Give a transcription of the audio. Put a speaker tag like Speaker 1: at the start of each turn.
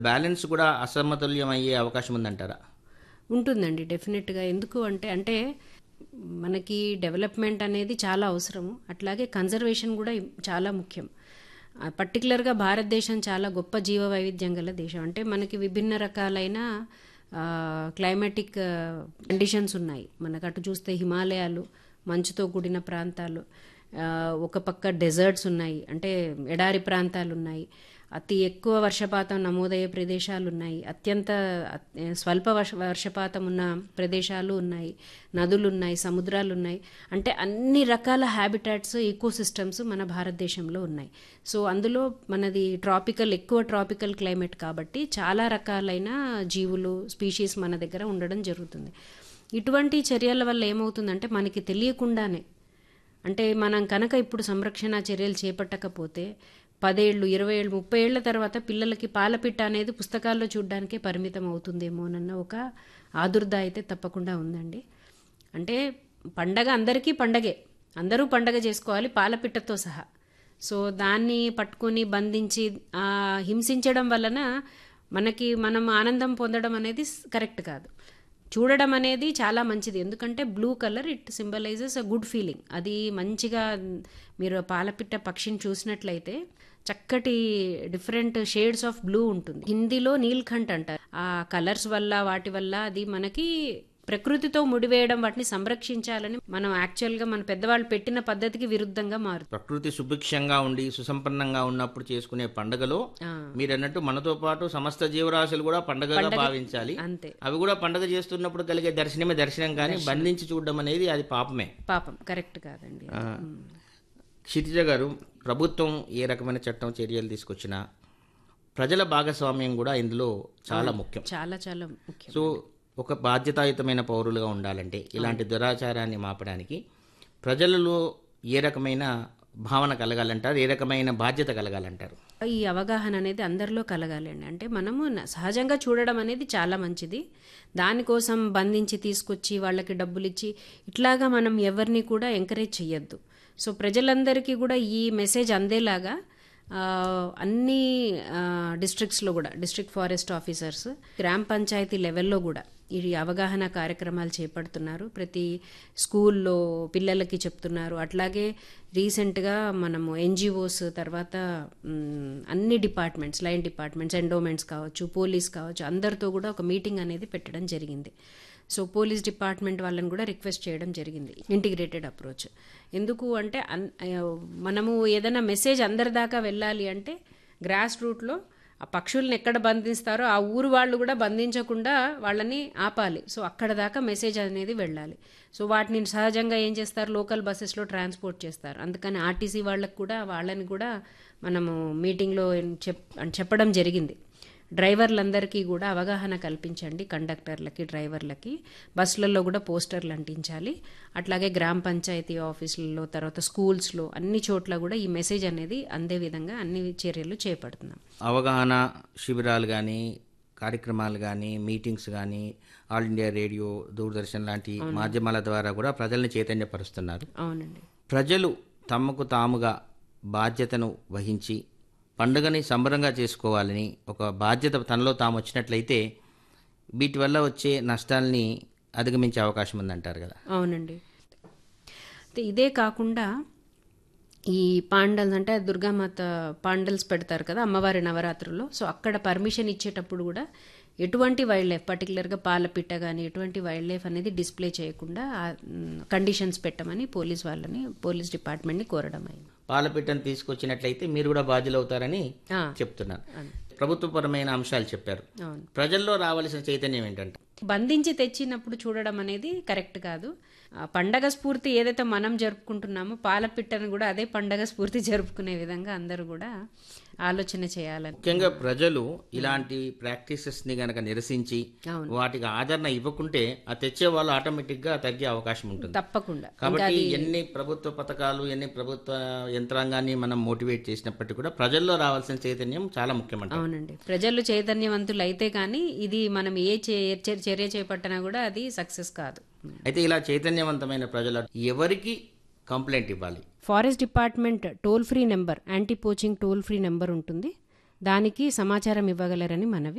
Speaker 1: Balance కూడా అసమతుల్యం అయ్యే అవకాశం ఉందంటారా
Speaker 2: ఉంటుందండి డెఫినెట్గా ఎందుకు అంటే అంటే మనకి డెవలప్మెంట్ అనేది చాలా అవసరము అట్లాగే కన్జర్వేషన్ కూడా చాలా ముఖ్యం ఆ, పర్టికులర్గా భారతదేశం చాలా గొప్ప జీవ వైవిధ్యం గల దేశం అంటే మనకి విభిన్న రకాలైన ఆ, క్లైమాటిక్ ఆ, కండిషన్స్ ఉన్నాయి మనకు అటు చూస్తే హిమాలయాలు మంచుతో కూడిన ప్రాంతాలు ఆ, ఒక పక్క డెజర్ట్స్ ఉన్నాయి అంటే ఎడారి ప్రాంతాలు ఉన్నాయి అతి ఎక్కువ వర్షపాతం నమోదయ్యే ప్రదేశాలు ఉన్నాయి అత్యంత అత్- స్వల్ప వర్ష వర్షపాతం ఉన్న ప్రదేశాలు ఉన్నాయి నదులు ఉన్నాయి సముద్రాలు ఉన్నాయి అంటే అన్ని రకాల హ్యాబిటాట్స్ ఈకో సిస్టమ్స్ మన భారతదేశంలో ఉన్నాయి సో అందులో మనది ట్రాపికల్ ఎక్కువ ట్రాపికల్ క్లైమేట్ కాబట్టి చాలా రకాలైన జీవులు స్పీషీస్ మన దగ్గర ఉండడం జరుగుతుంది ఇటువంటి చర్యల వల్ల ఏమవుతుందంటే మనకి తెలియకుండానే అంటే మనం కనుక ఇప్పుడు సంరక్షణ చర్యలు చేపట్టకపోతే పదేళ్ళు ఇరవై ఏళ్ళు ముప్పై ఏళ్ల తర్వాత పిల్లలకి పాలపిట్ట అనేది పుస్తకాల్లో చూడడానికే పరిమితం అవుతుందేమోనన్న ఒక ఆదుర్ద అయితే తప్పకుండా ఉందండి అంటే పండగ అందరికీ పండగే అందరూ పండగ చేసుకోవాలి పాలపిట్టతో సహా సో దాన్ని పట్టుకొని బంధించి ఆ, హింసించడం వలన మనకి మనం ఆనందం పొందడం అనేది కరెక్ట్ కాదు చూడడం అనేది చాలా మంచిది ఎందుకంటే blue colour it symbolises a good feeling అది మంచిగా మీరు పాలపిట్ట పక్షిని చూసినట్లయితే చక్కటి డిఫరెంట్ షేడ్స్ ఆఫ్ బ్లూ ఉంటుంది హిందీలో నీల్కంఠ్ అంటారు ఆ కలర్స్ వల్ల వాటి వల్ల అది మనకి ప్రకృతితో ముడివేయడం వాటిని సంరక్షించాలని మనం యాక్చువల్గా మన పెద్దవాళ్ళు పెట్టిన పద్ధతికి విరుద్ధంగా మారుతుంది
Speaker 1: ప్రకృతి సుభిక్షంగా ఉండి సుసంపన్నంగా ఉన్నప్పుడు చేసుకునే పండుగలో మీరు అన్నట్టు మనతో పాటు సమస్త జీవరాశులు కూడా పండుగగా భావించాలి
Speaker 2: అంతే
Speaker 1: అవి కూడా పండుగ చేస్తున్నప్పుడు కలిగే దర్శనమే దర్శనం కానీ బంధించి చూడడం అనేది అది పాపమే
Speaker 2: పాపం కరెక్ట్ కాదండి
Speaker 1: ఆ, క్షితిజ గారు ప్రభుత్వం ఏ రకమైన చట్టం చర్యలు తీసుకొచ్చినా ప్రజల భాగస్వామ్యం కూడా ఇందులో చాలా ముఖ్యం
Speaker 2: చాలా చాలా ముఖ్యం
Speaker 1: సో ఒక బాధ్యతాయుతమైన పౌరులుగా ఉండాలంటే ఇలాంటి దురాచారాన్ని మాపడానికి ప్రజలలో ఏ రకమైన భావన కలగాలంటారు ఏ రకమైన బాధ్యత కలగాలంటారు
Speaker 2: ఈ అవగాహన అనేది అందరిలో కలగాలండి అంటే మనము న- సహజంగా చూడడం అనేది చాలా మంచిది దానికోసం బంధించి తీసుకొచ్చి వాళ్ళకి డబ్బులు ఇచ్చి ఇట్లాగా మనం ఎవరిని కూడా ఎంకరేజ్ చేయొద్దు సో ప్రజలందరికీ కూడా ఈ మెసేజ్ అందేలాగా ఆ, అన్ని డిస్ట్రిక్ట్స్లో కూడా డిస్ట్రిక్ట్ ఫారెస్ట్ ఆఫీసర్స్ గ్రామ పంచాయతీ లెవెల్లో కూడా ఈ అవగాహన కార్యక్రమాలు చేపడుతున్నారు ప్రతి స్కూల్లో పిల్లలకి చెప్తున్నారు అట్లాగే రీసెంట్గా మనము ఎన్జిఓస్ తర్వాత మ్, అన్ని డిపార్ట్మెంట్స్ లైన్ డిపార్ట్మెంట్స్ ఎండోమెంట్స్ కావచ్చు పోలీస్ కావచ్చు అందరితో కూడా ఒక మీటింగ్ అనేది పెట్టడం జరిగింది సో పోలీస్ డిపార్ట్మెంట్ వాళ్ళని కూడా రిక్వెస్ట్ చేయడం జరిగింది ఇంటిగ్రేటెడ్ అప్రోచ్ ఎందుకు అంటే అన్ ఆ, మనము ఏదైనా మెసేజ్ అందరి దాకా వెళ్ళాలి అంటే గ్రాస్ రూట్లో ఆ పక్షుల్ని ఎక్కడ బంధిస్తారో ఆ ఊరు వాళ్ళు కూడా బంధించకుండా వాళ్ళని ఆపాలి సో అక్కడ దాకా మెసేజ్ అనేది వెళ్ళాలి సో వాటిని సహజంగా ఏం చేస్తారు లోకల్ బస్సెస్లో ట్రాన్స్పోర్ట్ చేస్తారు అందుకని ఆర్టీసీ వాళ్ళకు కూడా వాళ్ళని కూడా మనము మీటింగ్లో చెప్ చెప్పడం జరిగింది డ్రైవర్లందరికీ కూడా అవగాహన కల్పించండి కండక్టర్లకి డ్రైవర్లకి బస్సులలో కూడా పోస్టర్లు అంటించాలి అట్లాగే గ్రామ పంచాయతీ ఆఫీసులలో తర్వాత స్కూల్స్లో అన్ని చోట్ల కూడా ఈ మెసేజ్ అనేది అందే విధంగా అన్ని చర్యలు చేపడుతున్నాం
Speaker 1: అవగాహన శిబిరాలు కానీ కార్యక్రమాలు కానీ మీటింగ్స్ కానీ ఆల్ ఇండియా రేడియో దూరదర్శన్ లాంటి మాధ్యమాల ద్వారా కూడా ప్రజల్ని చైతన్యపరుస్తున్నారు
Speaker 2: అవునండి
Speaker 1: ప్రజలు తమకు తాముగా బాధ్యతను వహించి పండుగని సంబరంగా చేసుకోవాలని ఒక బాధ్యత తనలో తాము వచ్చినట్లయితే వీటి వల్ల వచ్చే నష్టాల్ని అధిగమించే అవకాశం ఉందంటారు కదా
Speaker 2: అవునండి అయితే ఇదే కాకుండా ఈ పాండల్స్ అంటే దుర్గామాత పాండల్స్ పెడతారు కదా అమ్మవారి నవరాత్రుల్లో సో అక్కడ పర్మిషన్ ఇచ్చేటప్పుడు కూడా ఎటువంటి వైల్డ్ లైఫ్ పర్టికులర్గా పాలపిట్ట కానీ ఎటువంటి వైల్డ్ లైఫ్ అనేది డిస్ప్లే చేయకుండా కండిషన్స్ పెట్టమని పోలీస్ వాళ్ళని పోలీస్ డిపార్ట్మెంట్ని కోరడం అయింది
Speaker 1: పాలపిట్టను తీసుకొచ్చినట్లయితే మీరు కూడా బాధ్యులు అవుతారని
Speaker 2: ఆ,
Speaker 1: చెప్తున్నారు ప్రభుత్వపరమైన అంశాలు చెప్పారు
Speaker 2: అవును
Speaker 1: ప్రజల్లో రావాల్సిన చైతన్యం ఏంటంటే
Speaker 2: బంధించి తెచ్చినప్పుడు చూడడం అనేది కరెక్ట్ కాదు ఆ పండగ స్ఫూర్తి ఏదైతే మనం జరుపుకుంటున్నామో పాలపిట్టను కూడా అదే పండగ స్ఫూర్తి జరుపుకునే విధంగా అందరూ కూడా ఆలోచన చేయాలని
Speaker 1: ముఖ్యంగా ప్రజలు ఇలాంటి ప్రాక్టీసెస్ ని గనక నిరసించి
Speaker 2: అవును.
Speaker 1: వాటికి ఆదరణ ఇవ్వకుంటే ఆ తెచ్చే వాళ్ళు ఆటోమేటిక్ గా తగ్గే అవకాశం ఉంటుంది
Speaker 2: తప్పకుండా
Speaker 1: కాబట్టి ఎన్ని ప్రభుత్వ పథకాలు ఎన్ని ప్రభుత్వ యంత్రాంగాన్ని మనం మోటివేట్ చేసినప్పటికీ కూడా ప్రజల్లో రావాల్సిన చైతన్యం చాలా ముఖ్యమంట
Speaker 2: అవునండి ప్రజలు చైతన్యవంతులు అయితే కానీ ఇది మనం ఏ చే- చే- చర్య చేపట్టినా కూడా అది సక్సెస్ కాదు
Speaker 1: అయితే ఇలా చైతన్యవంతమైన ప్రజలు ఎవరికి కంప్లైంట్ ఇవ్వాలి
Speaker 2: forest department toll free number anti poaching toll free number ఉంటుంది దానికి సమాచారం ఇవ్వగలరని మనవి